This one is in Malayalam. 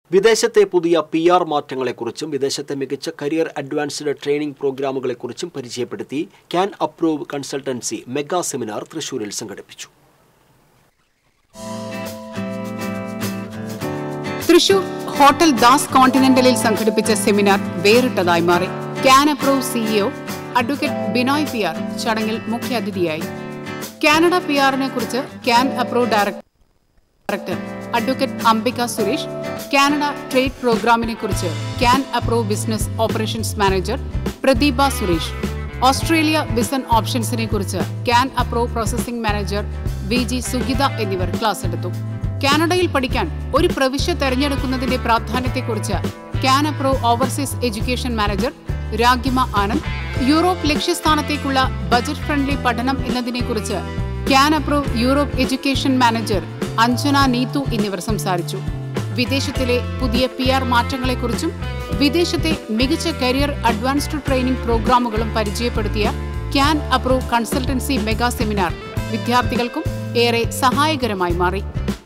വിദേശത്തെ പുതിയ പി ആർ മാറ്റങ്ങളെക്കുറിച്ചും വിദേശത്തെ മികച്ച കരിയർ അഡ്വാൻസ്ഡ് ട്രെയിനിംഗ് പ്രോഗ്രാമുകളെക്കുറിച്ചും പരിചയപ്പെടുത്തി can approve consultancy mega seminar തൃശൂരിൽ സംഘടിപ്പിച്ചു തൃശൂർ ഹോട്ടൽ ദാസ് കോണ്ടിനെന്റലിൽ സംഘടിപ്പിച്ച സെമിനാർ വേറിട്ടതായി മാറി can approve CEO advocate Binoy P R ചടങ്ങിൽ മുഖ്യാതിഥിയായി കാനഡ പി ആറിനെ കുറിച്ച് can approve director advocate Ambika Suresh Canada trade പ്രോഗ്രാമിനെ കുറിച്ച് can approve business operations manager Pradeepa Suresh Australia വിസൺ ഓപ്ഷൻസിനെ കുറിച്ച് can approve processing manager V G Sugitha എന്നിവർ ക്ലാസ് എടുത്തു കാനഡയിൽ പഠിക്കാൻ ഒരു പ്രവിശ്യ തെരഞ്ഞെടുക്കുന്നതിന്റെ പ്രാധാന്യത്തെക്കുറിച്ച് can approve overseas education manager Ragima Anand Europe ലക്ഷ്യസ്ഥാനത്തേക്കുള്ള ബജറ്റ് ഫ്രണ്ട്ലി പഠനം എന്നതിനെക്കുറിച്ച് can approve Europe education manager Anjana Neethu എന്നിവർ സംസാരിച്ചു വിദേശത്തിലെ പുതിയ പി ആർ മാറ്റങ്ങളെക്കുറിച്ചും വിദേശത്തെ മികച്ച കരിയർ അഡ്വാൻസ്ഡ് ട്രെയിനിംഗ് പ്രോഗ്രാമുകളും പരിചയപ്പെടുത്തിയ can approve consultancy mega seminar വിദ്യാർത്ഥികൾക്കും ഏറെ സഹായകരമായി മാറി